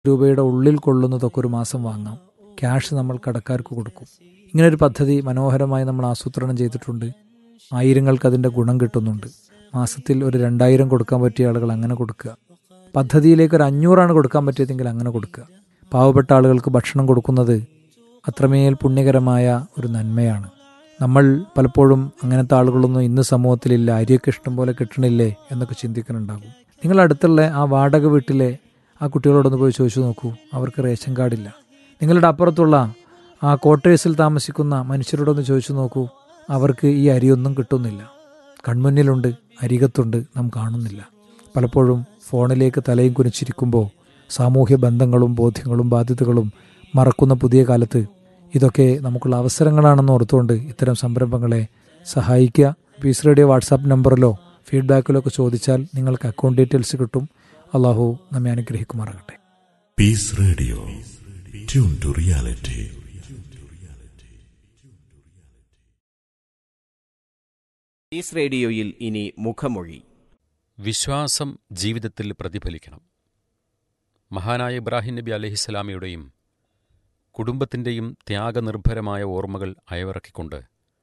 രൂപയുടെ ഉള്ളിൽ കൊള്ളുന്നതൊക്കെ ഒരു മാസം വാങ്ങാം ക്യാഷ് നമ്മൾ കടക്കാർക്ക് കൊടുക്കും ഇങ്ങനൊരു പദ്ധതി മനോഹരമായി നമ്മൾ ആസൂത്രണം ചെയ്തിട്ടുണ്ട് ആയിരങ്ങൾക്ക് അതിൻ്റെ ഗുണം കിട്ടുന്നുണ്ട് മാസത്തിൽ ഒരു രണ്ടായിരം കൊടുക്കാൻ പറ്റിയ ആളുകൾ അങ്ങനെ കൊടുക്കുക പദ്ധതിയിലേക്ക് ഒരു അഞ്ഞൂറാണ് കൊടുക്കാൻ പറ്റിയതെങ്കിൽ അങ്ങനെ കൊടുക്കുക പാവപ്പെട്ട ആളുകൾക്ക് ഭക്ഷണം കൊടുക്കുന്നത് അത്രമേൽ പുണ്യകരമായ ഒരു നന്മയാണ് നമ്മൾ പലപ്പോഴും അങ്ങനത്തെ ആളുകളൊന്നും ഇന്ന് സമൂഹത്തിലില്ല അരിയൊക്കെ ഇഷ്ടം പോലെ കിട്ടണില്ലേ എന്നൊക്കെ ചിന്തിക്കുന്നുണ്ടാകും നിങ്ങൾ അടുത്തുള്ള ആ വാടക വീട്ടിലെ ആ കുട്ടികളോടൊന്ന് പോയി ചോദിച്ചു നോക്കൂ അവർക്ക് റേഷൻ കാർഡില്ല നിങ്ങളുടെ അപ്പുറത്തുള്ള ആ ക്വാർട്ടേഴ്സിൽ താമസിക്കുന്ന മനുഷ്യരോടൊന്ന് ചോദിച്ചു നോക്കൂ അവർക്ക് ഈ അരിയൊന്നും കിട്ടുന്നില്ല കൺമുന്നിലുണ്ട് അരികത്തുണ്ട് നാം കാണുന്നില്ല പലപ്പോഴും ഫോണിലേക്ക് തലയും കുനിച്ചിരിക്കുമ്പോൾ സാമൂഹ്യ ബന്ധങ്ങളും ബോധ്യങ്ങളും ബാധ്യതകളും മറക്കുന്ന പുതിയ കാലത്ത് ഇതൊക്കെ നമുക്കുള്ള അവസരങ്ങളാണെന്ന് ഓർത്തുകൊണ്ട് ഇത്തരം സംരംഭങ്ങളെ സഹായിക്കുക പീസ് റേഡിയോ വാട്സാപ്പ് നമ്പറിലോ ഫീഡ്ബാക്കിലോ ഒക്കെ ചോദിച്ചാൽ നിങ്ങൾക്ക് അക്കൗണ്ട് ഡീറ്റെയിൽസ് കിട്ടും അള്ളാഹു നമ്മെ അനുഗ്രഹിക്കുമാറാകട്ടെ Peace Radio. Tune to reality. ഈസ് റേഡിയോയിൽ ഇനി മുഖമൊഴി വിശ്വാസം ജീവിതത്തിൽ പ്രതിഫലിക്കണം മഹാനായ ഇബ്രാഹിം നബി അലഹിസ്സലാമയുടെയും കുടുംബത്തിൻ്റെയും ത്യാഗനിർഭരമായ ഓർമ്മകൾ അയവിറക്കിക്കൊണ്ട്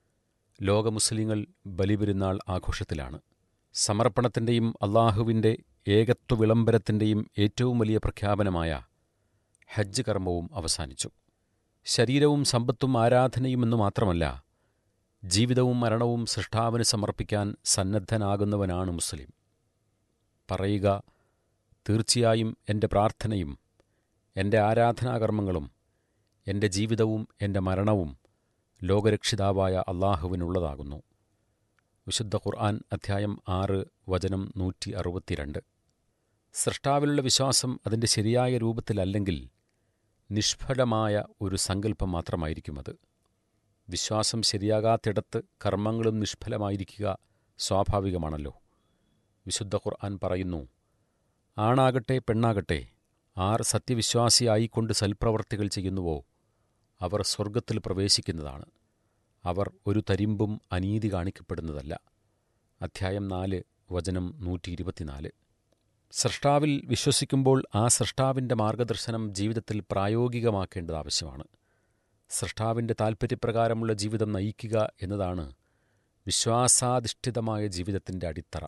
ലോക മുസ്ലിങ്ങൾ ബലിപെരുന്നാൾ ആഘോഷത്തിലാണ് സമർപ്പണത്തിൻ്റെയും അള്ളാഹുവിൻ്റെ ഏകത്വ വിളംബരത്തിൻ്റെയും ഏറ്റവും വലിയ പ്രഖ്യാപനമായ ഹജ്ജ് കർമ്മവും അവസാനിച്ചു ശരീരവും സമ്പത്തും ആരാധനയും എന്നു മാത്രമല്ല ജീവിതവും മരണവും സൃഷ്ടാവിന് സമർപ്പിക്കാൻ സന്നദ്ധനാകുന്നവനാണ് മുസ്ലിം പറയുക തീർച്ചയായും എൻ്റെ പ്രാർത്ഥനയും എൻ്റെ ആരാധനാകർമ്മങ്ങളും എൻ്റെ ജീവിതവും എൻ്റെ മരണവും ലോകരക്ഷിതാവായ അള്ളാഹുവിനുള്ളതാകുന്നു വിശുദ്ധ ഖുർആൻ അധ്യായം ആറ് വചനം നൂറ്റി അറുപത്തിരണ്ട് സൃഷ്ടാവിലുള്ള വിശ്വാസം അതിൻ്റെ ശരിയായ രൂപത്തിലല്ലെങ്കിൽ നിഷ്ഫലമായ ഒരു സങ്കല്പം മാത്രമായിരിക്കും അത് വിശ്വാസം ശരിയാകാത്തിടത്ത് കർമ്മങ്ങളും നിഷ്ഫലമായിരിക്കുക സ്വാഭാവികമാണല്ലോ വിശുദ്ധ ഖുർആൻ പറയുന്നു ആണാകട്ടെ പെണ്ണാകട്ടെ ആർ സത്യവിശ്വാസിയായിക്കൊണ്ട് സൽപ്രവർത്തികൾ ചെയ്യുന്നുവോ അവർ സ്വർഗത്തിൽ പ്രവേശിക്കുന്നതാണ് അവർ ഒരു തരിമ്പും അനീതി കാണിക്കപ്പെടുന്നതല്ല അധ്യായം നാല് വചനം നൂറ്റി ഇരുപത്തിനാല് സൃഷ്ടാവിൽ വിശ്വസിക്കുമ്പോൾ ആ സൃഷ്ടാവിൻ്റെ മാർഗദർശനം ജീവിതത്തിൽ പ്രായോഗികമാക്കേണ്ടത് ആവശ്യമാണ് സൃഷ്ടാവിൻ്റെ താൽപ്പര്യപ്രകാരമുള്ള ജീവിതം നയിക്കുക എന്നതാണ് വിശ്വാസാധിഷ്ഠിതമായ ജീവിതത്തിൻ്റെ അടിത്തറ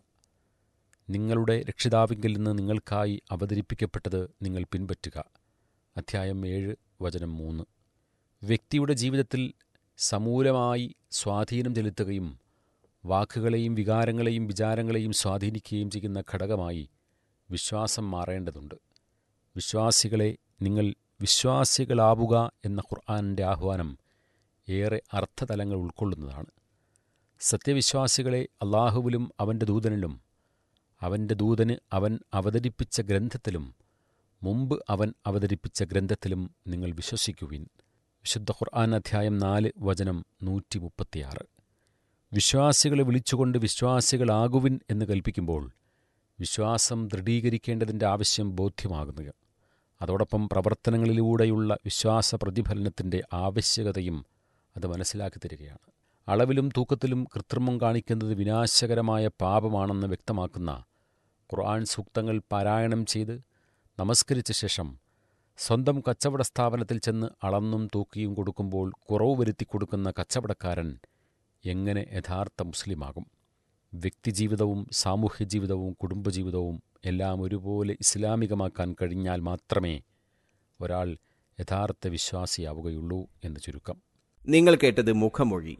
നിങ്ങളുടെ രക്ഷിതാവിങ്കിൽ നിന്ന് നിങ്ങൾക്കായി അവതരിപ്പിക്കപ്പെട്ടത് നിങ്ങൾ പിൻപറ്റുക അധ്യായം ഏഴ് വചനം മൂന്ന് വ്യക്തിയുടെ ജീവിതത്തിൽ സമൂലമായി സ്വാധീനം ചെലുത്തുകയും വാക്കുകളെയും വികാരങ്ങളെയും വിചാരങ്ങളെയും സ്വാധീനിക്കുകയും ചെയ്യുന്ന ഘടകമായി വിശ്വാസം മാറേണ്ടതുണ്ട് വിശ്വാസികളെ നിങ്ങൾ വിശ്വാസികളാവുക എന്ന ഖുർആാനിൻ്റെ ആഹ്വാനം ഏറെ അർത്ഥതലങ്ങൾ ഉൾക്കൊള്ളുന്നതാണ് സത്യവിശ്വാസികളെ അള്ളാഹുവിലും അവൻ്റെ ദൂതനിലും അവൻ്റെ ദൂതന് അവൻ അവതരിപ്പിച്ച ഗ്രന്ഥത്തിലും മുമ്പ് അവൻ അവതരിപ്പിച്ച ഗ്രന്ഥത്തിലും നിങ്ങൾ വിശ്വസിക്കുവിൻ വിശുദ്ധ ഖുർആൻ അധ്യായം നാല് വചനം നൂറ്റി മുപ്പത്തിയാറ് വിശ്വാസികളെ വിളിച്ചുകൊണ്ട് വിശ്വാസികളാകുവിൻ എന്ന് കൽപ്പിക്കുമ്പോൾ വിശ്വാസം ദൃഢീകരിക്കേണ്ടതിൻ്റെ ആവശ്യം ബോധ്യമാകുന്നു അതോടൊപ്പം പ്രവർത്തനങ്ങളിലൂടെയുള്ള വിശ്വാസ പ്രതിഫലനത്തിൻ്റെ ആവശ്യകതയും അത് മനസ്സിലാക്കി തരികയാണ് അളവിലും തൂക്കത്തിലും കൃത്രിമം കാണിക്കുന്നത് വിനാശകരമായ പാപമാണെന്ന് വ്യക്തമാക്കുന്ന ഖുർആൻ സൂക്തങ്ങൾ പാരായണം ചെയ്ത് നമസ്കരിച്ച ശേഷം സ്വന്തം കച്ചവട സ്ഥാപനത്തിൽ ചെന്ന് അളന്നും തൂക്കിയും കൊടുക്കുമ്പോൾ കുറവ് വരുത്തി കൊടുക്കുന്ന കച്ചവടക്കാരൻ എങ്ങനെ യഥാർത്ഥ മുസ്ലിമാകും വ്യക്തിജീവിതവും സാമൂഹ്യ ജീവിതവും കുടുംബജീവിതവും എല്ലാം ഒരുപോലെ ഇസ്ലാമികമാക്കാൻ കഴിഞ്ഞാൽ മാത്രമേ ഒരാൾ യഥാർത്ഥ വിശ്വാസിയാവുകയുള്ളൂ എന്ന് ചുരുക്കം നിങ്ങൾ കേട്ടത് മുഖമൊഴി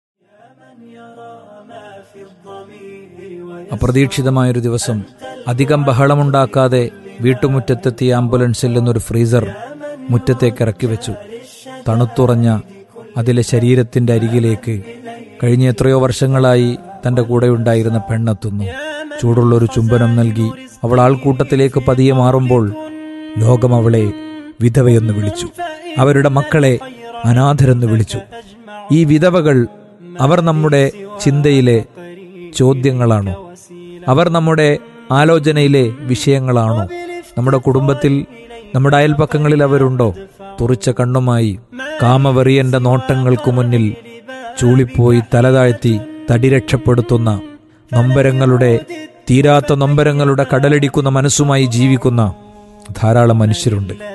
അപ്രതീക്ഷിതമായൊരു ദിവസം അധികം ബഹളമുണ്ടാക്കാതെ വീട്ടുമുറ്റത്തെത്തിയ ആംബുലൻസിൽ നിന്നൊരു ഫ്രീസർ മുറ്റത്തേക്ക് ഇറക്കി വെച്ചു തണുത്തുറഞ്ഞ അതിലെ ശരീരത്തിന്റെ അരികിലേക്ക് കഴിഞ്ഞ എത്രയോ വർഷങ്ങളായി തന്റെ കൂടെയുണ്ടായിരുന്ന പെണ്ണെത്തുന്നു ചൂടുള്ളൊരു ചുംബനം നൽകി അവൾ ആൾക്കൂട്ടത്തിലേക്ക് പതിയെ മാറുമ്പോൾ ലോകം അവളെ വിധവയെന്ന് വിളിച്ചു അവരുടെ മക്കളെ അനാഥരെന്ന് വിളിച്ചു ഈ വിധവകൾ അവർ നമ്മുടെ ചിന്തയിലെ ചോദ്യങ്ങളാണോ അവർ നമ്മുടെ ആലോചനയിലെ വിഷയങ്ങളാണോ നമ്മുടെ കുടുംബത്തിൽ നമ്മുടെ അയൽപക്കങ്ങളിൽ അവരുണ്ടോ തുറിച്ച കണ്ണുമായി കാമവെറിയന്റെ നോട്ടങ്ങൾക്കു മുന്നിൽ ചൂളിപ്പോയി തലതാഴ്ത്തി തടി രക്ഷപ്പെടുത്തുന്ന നൊമ്പരങ്ങളുടെ തീരാത്ത നൊമ്പരങ്ങളുടെ കടലടിക്കുന്ന മനസ്സുമായി ജീവിക്കുന്ന ധാരാളം മനുഷ്യരുണ്ട്